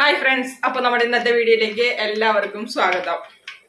Hi friends അപ്പൊ നമ്മുടെ ഇന്നത്തെ വീഡിയോയിലേക്ക് എല്ലാവർക്കും സ്വാഗതം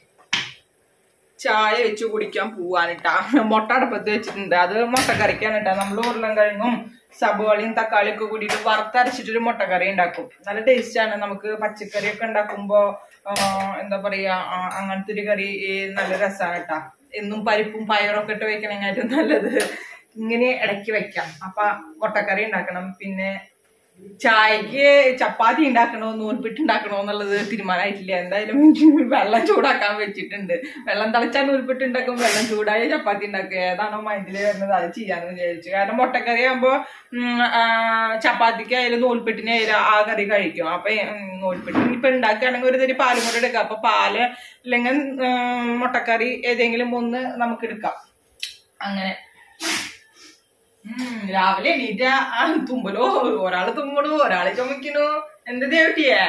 ചായ വെച്ച് കുടിക്കാൻ പോവാനിട്ടാ മുട്ട അടുപ്പത്ത് വെച്ചിട്ടുണ്ട് അത് മുട്ടക്കറിക്കാനിട്ടാ നമ്മൾ ഉരുളൻകിഴങ്ങും സബോളയും തക്കാളിയും ഒക്കെ കൂടിയിട്ട് വറുത്തരച്ചിട്ടൊരു മുട്ടക്കറി ഉണ്ടാക്കും നല്ല ടേസ്റ്റ് ആണ് നമുക്ക് പച്ചക്കറി ഒക്കെ ഉണ്ടാക്കുമ്പോ ആ, എന്താ പറയാ ആ, അങ്ങനത്തെ ഒരു കറി ഏ, നല്ല രസമാണ് കേട്ടാ എന്നും പരിപ്പും പയറൊക്കെ ഇട്ട് വെക്കണേക്കാട്ടും നല്ലത് ഇങ്ങനെ ഇടയ്ക്ക് വെക്കാം അപ്പൊ മുട്ടക്കറി ഉണ്ടാക്കണം പിന്നെ ചായക്ക് ചപ്പാത്തി ഉണ്ടാക്കണോ നൂൽപ്പിട്ട് ഉണ്ടാക്കണോ എന്നുള്ളത് തീരുമാനമായിട്ടില്ല എന്തായാലും വെള്ളം ചൂടാക്കാൻ വെച്ചിട്ടുണ്ട് വെള്ളം തിളച്ചാൽ നൂൽപ്പിട്ട് ഉണ്ടാക്കും വെള്ളം ചൂടായ ചപ്പാത്തി ഉണ്ടാക്കുക ഏതാണോ മൈൻഡിൽ വരുന്നത് അത് ചെയ്യാന്ന് വിചാരിച്ചു കാരണം മുട്ടക്കറി ആകുമ്പോ ചപ്പാത്തിക്കായാലും നൂൽപ്പിട്ടിനായാലും ആ കറി കഴിക്കും അപ്പൊ ഉം, നൂൽപ്പിട്ട് ഇപ്പൊ ഉണ്ടാക്കുകയാണെങ്കിൽ ഒരു തരി പാലും കൂടെ എടുക്കാം അപ്പൊ പാല് അല്ലെങ്കിൽ ഉം, മുട്ടക്കറി ഏതെങ്കിലും ഒന്ന് നമുക്ക് എടുക്കാം അങ്ങനെ ഉം, രാവിലെ എണീറ്റ ആ തുമ്പലോ ഒരാള് തുമ്പണു ഒരാള് ചുമക്കണു എന്ത് ദേവട്ടിയേ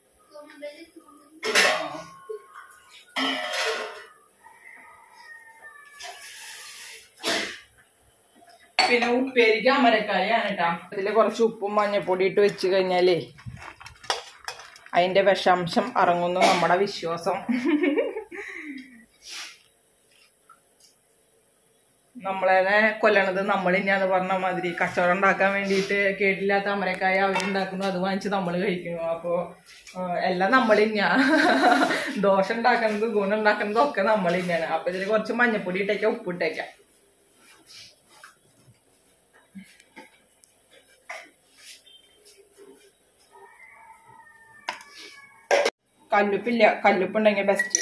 പിന്നെ ഉപ്പേരിക്ക് അമരക്കായാണ് കേട്ടാ ഇതില് കുറച്ച് ഉപ്പും മഞ്ഞപ്പൊടി ഇട്ട് വെച്ച് കഴിഞ്ഞാലേ അതിന്റെ വിഷാംശം ഇറങ്ങുന്നു നമ്മുടെ വിശ്വാസം നമ്മളെ കൊല്ലണത് നമ്മൾ തന്നെയാന്ന് പറഞ്ഞ മാതിരി കച്ചവടം ഉണ്ടാക്കാൻ വേണ്ടിയിട്ട് കേട്ടില്ലാത്ത അമരക്കായ അവരുണ്ടാക്കുന്നു അത് വാങ്ങിച്ച് നമ്മൾ കഴിക്കുന്നു അപ്പോ ആ, എല്ലാം നമ്മൾ തന്നെയാ ദോശ ഉണ്ടാക്കുന്നത് ഗുണം ഉണ്ടാക്കുന്നതും ഒക്കെ നമ്മൾ തന്നെയാണ് അപ്പൊ ഇതിൽ കുറച്ച് മഞ്ഞപ്പൊടി ഇട്ടേക്കാം ഉപ്പിട്ടേക്കാം കല്ലുപ്പില്ല കല്ലുപ്പുണ്ടെങ്കിൽ ബെസ്റ്റ്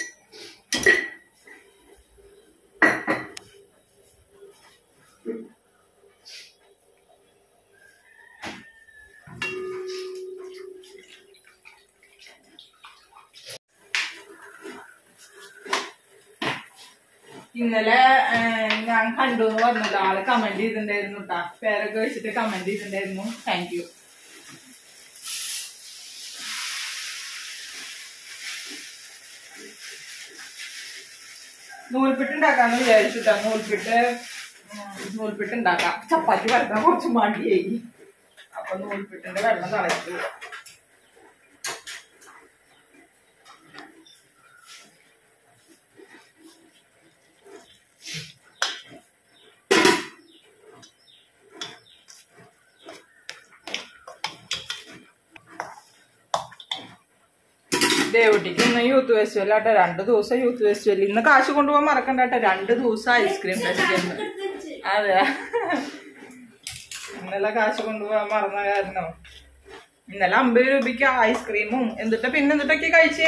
ഇന്നലെ ഏഹ്, ഞാൻ കണ്ടു എന്ന് പറഞ്ഞത് ആള് കമന്റ് ചെയ്തിട്ടുണ്ടായിരുന്നു കേട്ടാ പേരൊക്കെ വെച്ചിട്ട് കമന്റ് ചെയ്തിട്ടുണ്ടായിരുന്നു താങ്ക് യു നൂൽപ്പിട്ട് ഉണ്ടാക്കാന്ന് വിചാരിച്ചുട്ടാ നൂൽപ്പിട്ട് ഉം, നൂൽപ്പിട്ട് ഉണ്ടാക്കാം ചപ്പാത്തി വരക്കാൻ കുറച്ച് മടിയായി അപ്പൊ നൂൽപ്പിട്ടിന്റെ വെള്ളം തിളച്ചു ദേവുട്ടിക്ക് ഇന്ന് യൂത്ത് ഫെസ്റ്റിവൽ ആട്ടെ രണ്ട് ദിവസം യൂത്ത് ഫെസ്റ്റിവൽ ഇന്ന് കാശ് കൊണ്ടുപോകാൻ മറക്കണ്ടാട്ടെ രണ്ട് ദിവസം ഐസ്ക്രീം ഫെസ്റ്റിവൽ അതെ ഇന്നലെ കാശ് കൊണ്ടുപോകാൻ മറന്ന കാരണം ഇന്നലെ അമ്പത് രൂപയ്ക്ക് ഐസ്ക്രീമും എന്നിട്ട് പിന്നെ എന്നിട്ടൊക്കെ കഴിച്ചേ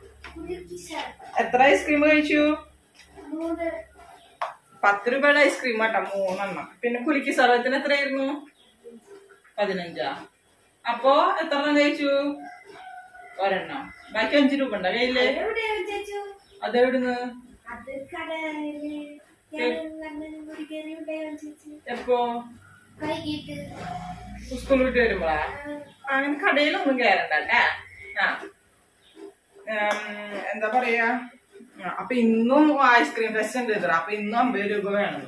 എത്ര ഐസ്ക്രീം കഴിച്ചു പത്ത് രൂപയുടെ ഐസ്ക്രീം ആട്ടാ മൂന്നെണ്ണം പിന്നെ കുലുക്കി സർവത്തിന് എത്രയായിരുന്നു പതിനഞ്ചാ അപ്പോ എത്ര എണ്ണം കഴിച്ചു ഒരെണ്ണം ബാക്കി അഞ്ചു രൂപ ഉണ്ടോ കയ്യില് അതെവിടുന്ന് എപ്പോ സ്കൂൾ വിട്ട് വരുമ്പോഴാ അങ്ങനെ കടയിലൊന്നും കയറണ്ട ട്ടാ. ആ ഉം, എന്താ പറയാ ആ, അപ്പൊ ഇന്നും ഐസ്ക്രീം ഫെസ്റ്റ് ഉണ്ട് ഇത്ര അപ്പൊ ഇന്നും അമ്പത് രൂപ വേണം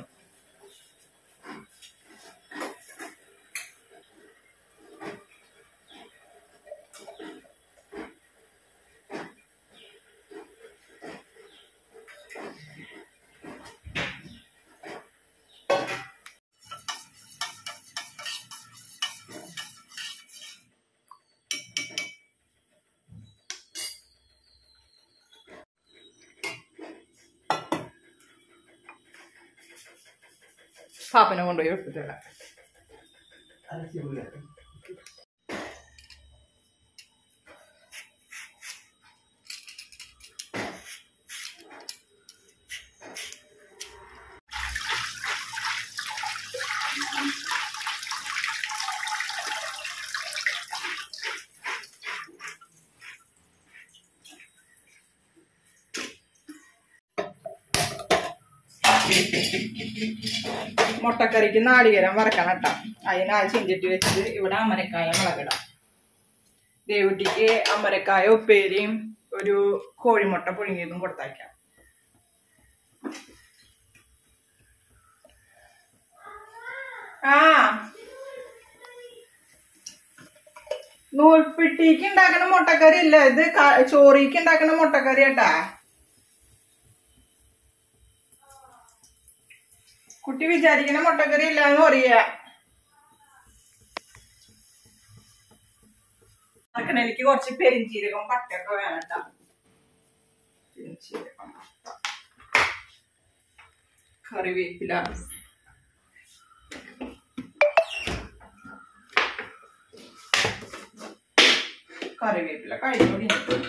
പാപ്പനെ കൊണ്ടുപോയി വെപ്പിച്ചോളാം മുട്ടക്കറിക്ക് നാളികേരം വറക്കണം കേട്ടോ അതിന് ആ ചെഞ്ചട്ടി വെച്ചിട്ട് ഇവിടെ അമരക്കായ മുളകിടാം ദേവുട്ടിക്ക് അമരക്കായ ഉപ്പേരിയും ഒരു കോഴിമുട്ട പുഴുങ്ങിയതും കൊടുത്തയക്കാം ആ നൂൽപ്പിട്ടിക്ക് ഉണ്ടാക്കണ മുട്ടക്കറി അല്ല ഇത് ക- ചോറിക്ക് ഉണ്ടാക്കണ മുട്ടക്കറി കേട്ടാ കുട്ടി വിചാരിക്കണ മുട്ടക്കറി ഇല്ലാന്ന് പറയാ എനിക്ക് കുറച്ച് പെരിഞ്ചീരകം പട്ടൊക്കെ വേണം കേട്ടാ പെരിഞ്ചീരകം പട്ട കറിവേപ്പില കറിവേപ്പില കഴിഞ്ഞോടി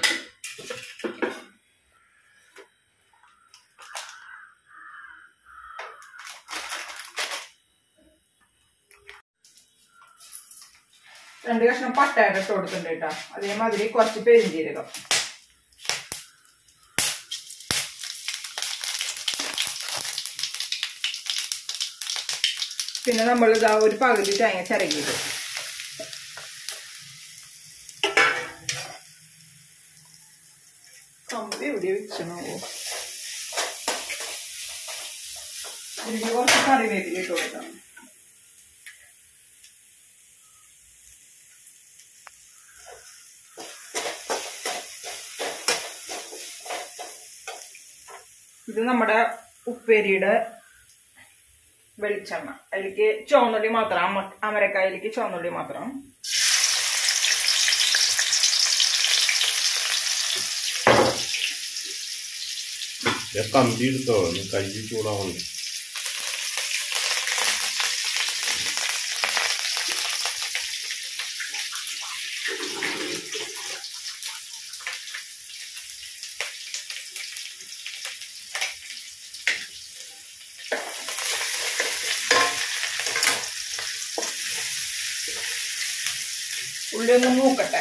രണ്ട് കഷ്ണം പട്ടയുടെ ഇട്ട് കൊടുക്കുന്നുണ്ട് കേട്ടോ അതേമാതിരി കുറച്ച് പെരിഞ്ചീരകം പിന്നെ നമ്മൾ ഇതാ ഒരു പകുതി തേങ്ങ ചിരകിയത് കമ്പി എവിടെ വെച്ചണോ ഇതിലേക്ക് കുറച്ച് കറിവേപ്പില ഇട്ട് കൊടുക്കാം ഇത് നമ്മുടെ ഉപ്പേരിയുടെ വെളിച്ചെണ്ണ അതിലേക്ക് ചുവന്നുള്ളി മാത്രം അമ അമരക്കായലേക്ക് ചുവന്നുള്ളി മാത്രം ഞാൻ കമ്പി എടുത്തോ കൈ ചൂടാവുന്നു ഉള്ളി ഒന്ന് മൂക്കട്ടെ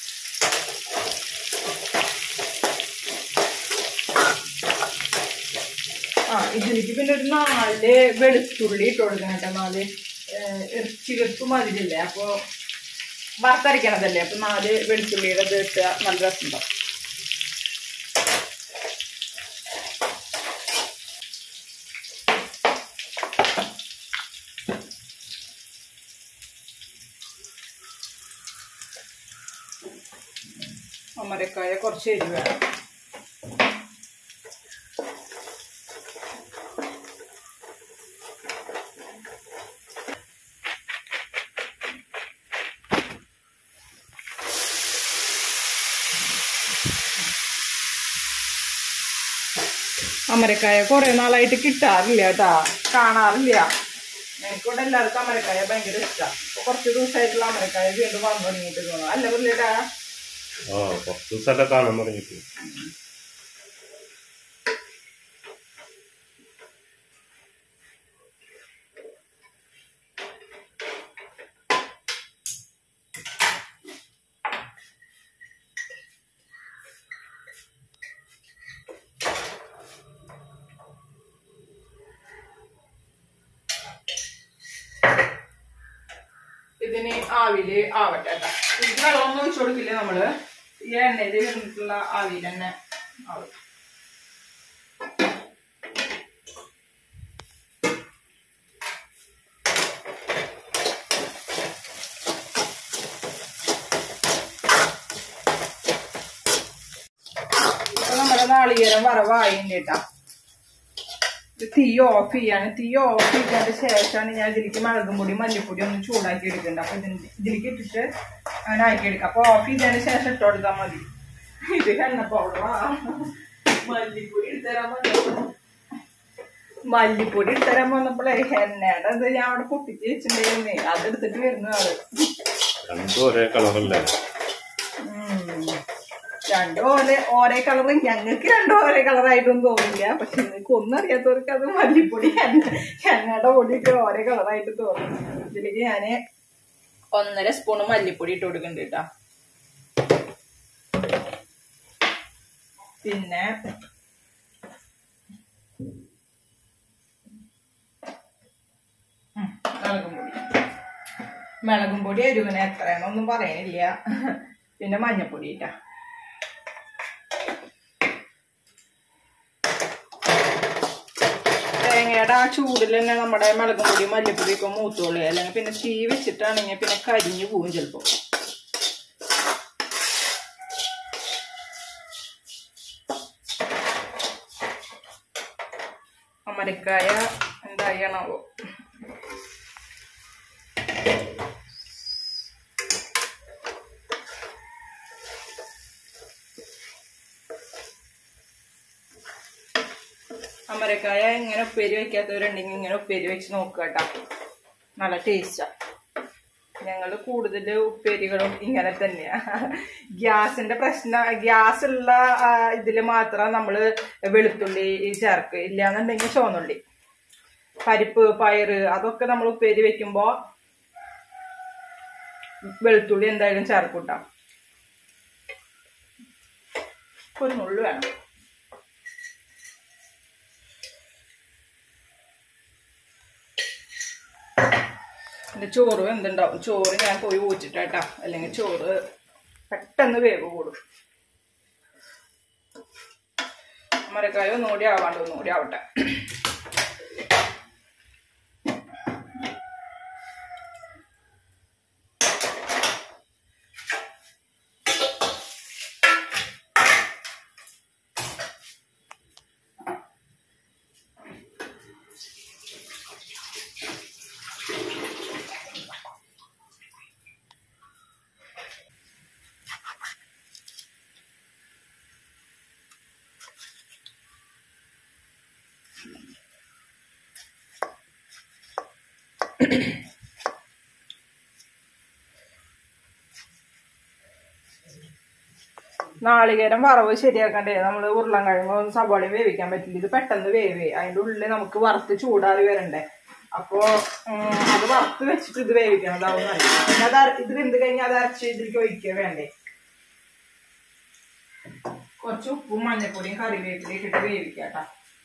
ആ ഇതിലേക്ക് പിന്നെ ഒരു നാല് വെളുത്തുള്ളി ഇട്ട് കൊടുക്കണം കേട്ടോ നാല് ഏഹ്, ഇറച്ചി വെപ്പ് മതിലില്ലേ അപ്പൊ വറുത്തരയ്ക്കണതല്ലേ അപ്പൊ നാല് വെളുത്തുള്ളിയുടെ ഇത് ഇട്ട നല്ല രസമുണ്ടാവും അമരക്കായ കുറച്ച് എരിവ് വേണം അമരക്കായ കുറെ നാളായിട്ട് കിട്ടാറില്ല കേട്ടാ കാണാറില്ല എനിക്കിവിടെ എല്ലാവർക്കും അമരക്കായ ഭയങ്കര ഇഷ്ടമാണ് ഇപ്പൊ കുറച്ച് ദിവസമായിട്ടുള്ള അമരക്കായ വീണ്ടും വന്നു തുടങ്ങിയിട്ട് തോന്നുന്നു അല്ല പുള്ളിയുടെ ആ കുറച്ച് ദിവസമല്ല കാണാൻ തുടങ്ങിയിട്ട് ഇതിന് ആവിയില് ആവട്ടെ കേട്ടോ ഇതിന് വെള്ളമൊന്നും ഒഴിച്ചു കൊടുക്കില്ല നമ്മള് ഈ എണ്ണയിൽ വരുന്നിട്ടുള്ള ആവിയിൽ തന്നെ ആവും ഇപ്പൊ നമ്മുടെ നാളികേരം വറവായിണ്ട് കേട്ടാ ഇത് തീ ഓഫ് ചെയ്യാണ് തീ ഓഫ് ചെയ്തതിന്റെ ശേഷമാണ് ഞാൻ ഇതിലേക്ക് മുളകും പൊടി മല്ലിപ്പൊടി ഒന്ന് ചൂടാക്കി എടുക്കുന്നുണ്ട് അപ്പൊ ഇതിന് ഇതിലേക്ക് ഇട്ടിട്ട് അങ്ങനെ ആക്കി എടുക്കാം അപ്പൊ ഓഫ് ചെയ്തതിന് ശേഷം ഇട്ട് കൊടുത്താൽ മതി ഇത് എണ്ണ പൗഡറാ മല്ലിപ്പൊടി എടുത്തരാൻ വന്നപ്പോ മല്ലിപ്പൊടി എടുത്തരാൻ വന്നപ്പോഴേ എണ്ണയുടെ ഇത് ഞാൻ അവിടെ പൊട്ടിച്ച് വെച്ചിട്ടുണ്ടായിരുന്നേ അതെടുത്തിട്ട് വരുന്ന ആള് രണ്ടും ഒരേ കളറല്ലേ ഉം. രണ്ടും ഓരേ ഓരേ കളറ് ഞങ്ങൾക്ക് രണ്ടും ഓരേ കളറായിട്ടൊന്നും തോന്നില്ല പക്ഷെ നിങ്ങൾക്ക് ഒന്നും അറിയാത്തവർക്ക് അത് മല്ലിപ്പൊടി എണ്ണ എണ്ണയുടെ പൊടിയൊക്കെ ഓരേ കളറായിട്ട് തോന്നും ഇതിലേക്ക് ഞാന് ഒന്നര സ്പൂൺ മല്ലിപ്പൊടി ഇട്ട് കൊടുക്കുന്നുണ്ട് കേട്ടാ പിന്നെ ഉം, മുളകും പൊടി മുളകും പൊടി എരിവിന് എത്രയാണൊന്നും പറയാനില്ല പിന്നെ മഞ്ഞപ്പൊടി ഇട്ടാ തേങ്ങയുടെ ആ ചൂടിൽ തന്നെ നമ്മുടെ മുളകും പൊടി മല്ലിപ്പൊടി ഒക്കെ മൂത്തോളി അല്ലെങ്കിൽ പിന്നെ തീ വെച്ചിട്ടാണെങ്കിൽ പിന്നെ കരിഞ്ഞു പോവും ചിലപ്പോ അമരക്കായ എന്തായണാവോ അമരക്കായ ഇങ്ങനെ ഉപ്പേരി വെക്കാത്തവരുണ്ടെങ്കിൽ ഇങ്ങനെ ഉപ്പേരി വെച്ച് നോക്കുക കേട്ടോ നല്ല ടേസ്റ്റാ ഞങ്ങൾ കൂടുതൽ ഉപ്പേരികളും ഇങ്ങനെ തന്നെയാ ഗ്യാസിന്റെ പ്രശ്നം ഗ്യാസ് ഉള്ള ഇതിൽ മാത്രം നമ്മൾ വെളുത്തുള്ളി ചേർക്ക് ഇല്ലാന്നുണ്ടെങ്കിൽ ചുവന്നുള്ളി പരിപ്പ് പയറ് അതൊക്കെ നമ്മൾ ഉപ്പേരി വെക്കുമ്പോ വെളുത്തുള്ളി എന്തായാലും ചേർക്കൂട്ടാ ഒരു നുള്ളു വേണം എൻ്റെ ചോറ് എന്തുണ്ടാവും ചോറ് ഞാൻ പോയി ഊറ്റിട്ടാ അല്ലെങ്കിൽ ചോറ് പെട്ടെന്ന് വേവ് കൂടും മരക്കായ ഒന്നുകൂടി ആവാണ്ട് ഒന്നുകൂടി ആവട്ടെ നാളികേരം വറവ് ശരിയാക്കണ്ടേ നമ്മൾ ഉരുളൻകിഴങ്ങും സവാളയും വേവിക്കാൻ പറ്റില്ല ഇത് പെട്ടെന്ന് വേവേ അതിന്റെ ഉള്ളിൽ നമുക്ക് വറുത്ത് ചൂടാറി വരണ്ടേ അപ്പോ ഉം, അത് വറുത്ത് വെച്ചിട്ട് ഇത് വേവിക്കണം അതാവും നല്ലത് പിന്നെ അത് അര- ഇത് വെന്ത് കഴിഞ്ഞാൽ അത് അരച്ച് ഇതിലേക്ക് ഒഴിക്കുക വേണ്ടേ കുറച്ച് ഉപ്പും മഞ്ഞപ്പൊടിയും കറിവേപ്പിലയും ഇട്ടിട്ട് വേവിക്കാട്ടാ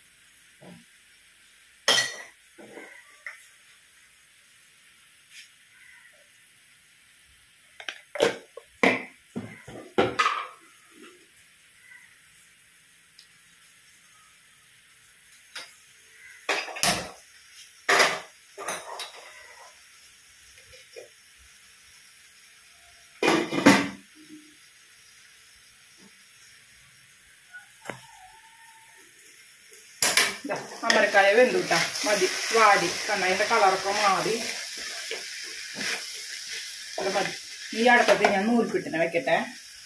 ദാ, അമരക്കായ വെന്തുട്ടാ മതി വാടി കണ്ട അതിന്റെ കളറൊക്കെ മാറി അത് മതി ഈ അടുപ്പത്ത് ഞാൻ നൂൽപ്പിട്ടിനെ വെക്കട്ടെ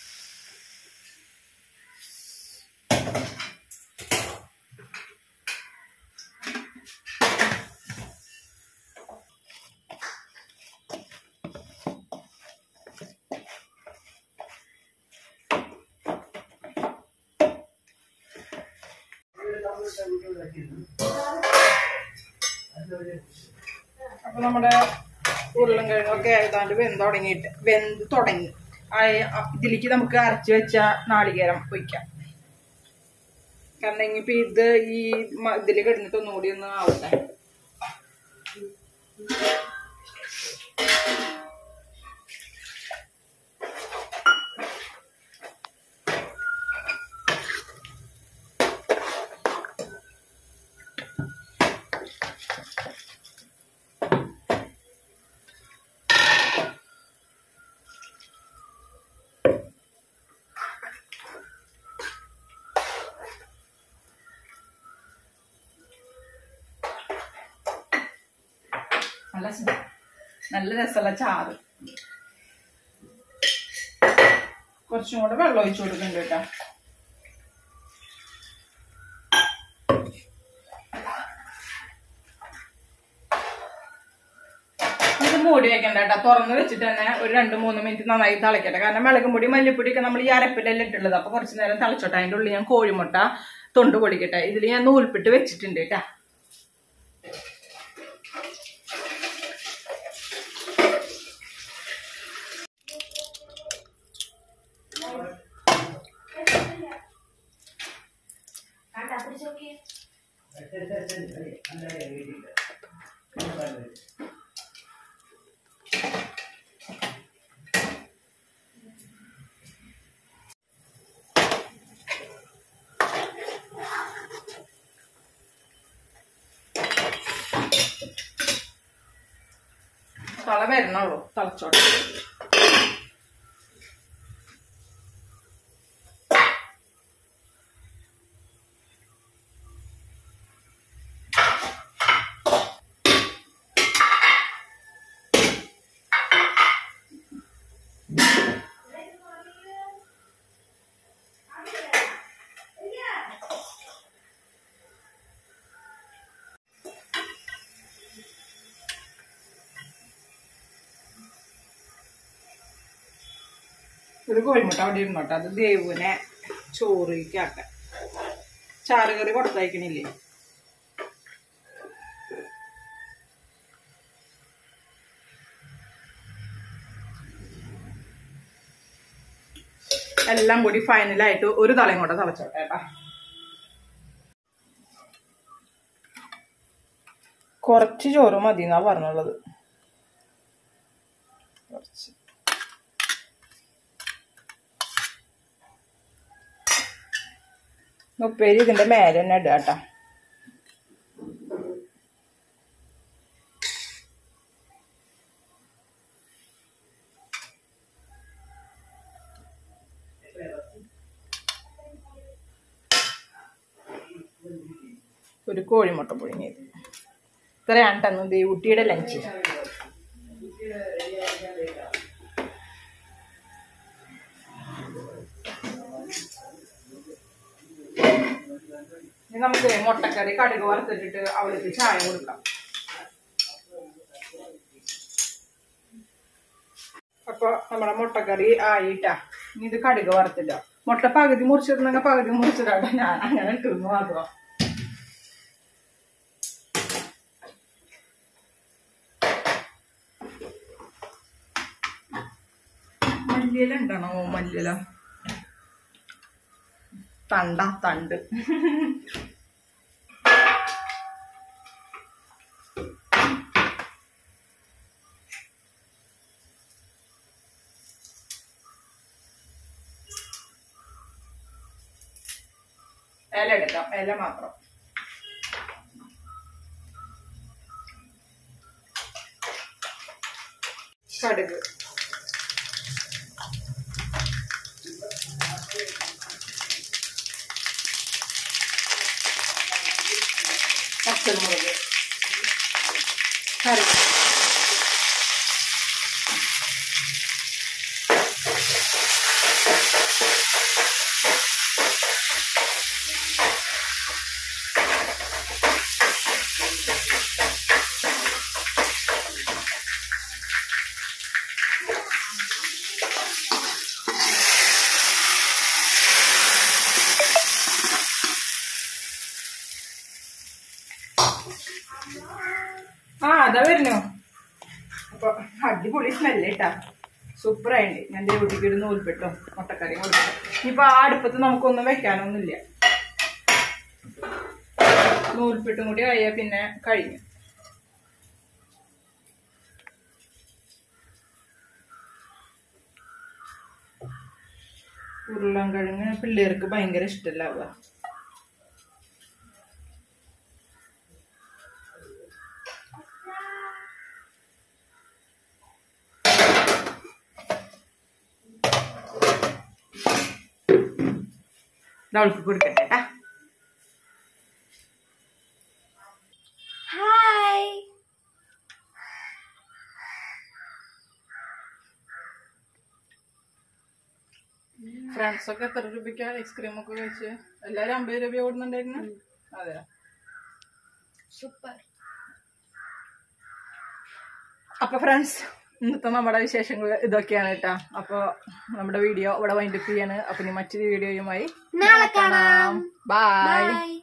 അപ്പൊ നമ്മുടെ ഉരുളൻകിഴങ്ങൊക്കെ ഏതാണ്ട് വെന്ത് തുടങ്ങിയിട്ട് വെന്ത് തുടങ്ങി ആ, ആ, ഇതിലേക്ക് നമുക്ക് അരച്ച് വെച്ച നാളികേരം ഒഴിക്കാം കാരണം ഇനിയിപ്പോ ഇത് ഈ മ- ഇതില് കിടന്നിട്ട് ഒന്നുകൂടി ഒന്ന് ആവട്ടെ നല്ല സുഖം. നല്ല രസമുള്ള ചാറ് കുറച്ചും കൂടെ വെള്ളം ഒഴിച്ചു കൊടുക്കുന്നുണ്ട് കേട്ടോ ഇത് മൂടി വെക്കണ്ട കേട്ടോ തുറന്ന് വെച്ചിട്ട് തന്നെ ഒരു രണ്ട് മൂന്ന് മിനിറ്റ് നന്നായി തിളക്കട്ടെ കാരണം മുളകും പൊടി മല്ലിപ്പൊടി ഒക്കെ നമ്മൾ ഈ അരപ്പിലെല്ലാം ഇട്ടുള്ളത് അപ്പൊ കുറച്ച് നേരം തിളച്ചോട്ടെ അതിന്റെ ഉള്ളിൽ ഞാൻ കോഴിമുട്ട തൊണ്ട് പൊടിക്കട്ടെ ഇതിൽ ഞാൻ നൂൽപ്പിട്ട് വെച്ചിട്ടുണ്ട് കേട്ടാ തള വരണുള്ളൂ തിളച്ചോട്ടെ ഒരു കോഴിമുട്ട അവിടെ ഇരുന്നോട്ടെ അത് ദേവുവിനെ ചോറിക്കാട്ടെ ചാറുകറി കൊടുത്തയക്കണില്ലേ എല്ലാം കൂടി ഫൈനലായിട്ട് ഒരു തലയും കൂടെ തിളച്ചോട്ടെ കേട്ടാ കുറച്ച് ചോറ് മതി എന്നാ പറഞ്ഞുള്ളത് കുറച്ച് ഉപ്പേരി ഇതിന്റെ മേലെ തന്നെ ഇടുക കേട്ടാ ഒരു കോഴിമുട്ട പുഴുങ്ങിയത് ഇത്രയാണ് തന്നു ദേവുട്ടിയുടെ ലഞ്ച് ഇനി നമുക്ക് മുട്ടക്കറി കടുക് വറുത്തിട്ടിട്ട് അവൾക്ക് ചായ കൊടുക്കാം അപ്പൊ നമ്മുടെ മുട്ടക്കറി ആയിട്ടാ ഇനി ഇത് കടുക് വറുത്തില്ല മുട്ട പകുതി മുറിച്ചിരുന്നെങ്കിൽ പകുതി മുറിച്ചിടാട്ടോ ഞാൻ അങ്ങനെ ഇട്ടിരുന്നു മാത്രം മല്ലിയില ഉണ്ടണോ മല്ലിയില തണ്ട തണ്ട് ഇല എടുക്കാം ഇല മാത്രം കടുക് പച്ചമുളക് കറി ആ അതാ വരുന്നു അപ്പൊ അടിപൊളി സ്മെല്ല് കേട്ടാ സൂപ്പർ ആയിട്ട് ഞാൻ ദേവുട്ടിക്ക് ഒരു നൂൽപ്പെട്ടോ മുട്ടക്കറി കൊടുത്തു ഇനിയിപ്പൊ ആ അടുപ്പത്ത് നമുക്കൊന്നും വെക്കാനൊന്നുമില്ല നൂൽപ്പെട്ടും കൂടി കഴിയാ പിന്നെ കഴിഞ്ഞു ഉരുളൻകിഴങ്ങ് പിള്ളേർക്ക് ഭയങ്കര ഇഷ്ടമല്ലാവുക അവൾക്ക് കൊടുക്കട്ടെ കേട്ടാ ഹായ് ഫ്രണ്ട്സ് ഒക്കെ എത്ര രൂപയ്ക്ക് ഐസ്ക്രീം ഒക്കെ കഴിച്ച് എല്ലാരും അമ്പത് രൂപ ഓടുന്നുണ്ടായിരുന്നു അതെ സൂപ്പർ അപ്പൊ ഫ്രണ്ട്സ് ഇന്നത്തെ നമ്മുടെ വിശേഷങ്ങൾ ഇതൊക്കെയാണ് കേട്ടാ അപ്പൊ നമ്മുടെ വീഡിയോ ഇവിടെ വൈൻഡപ്പ് ചെയ്യാണ് അപ്പൊ ഇനി മറ്റൊരു വീഡിയോയുമായി നാളെ കാണാം ബൈ ബൈ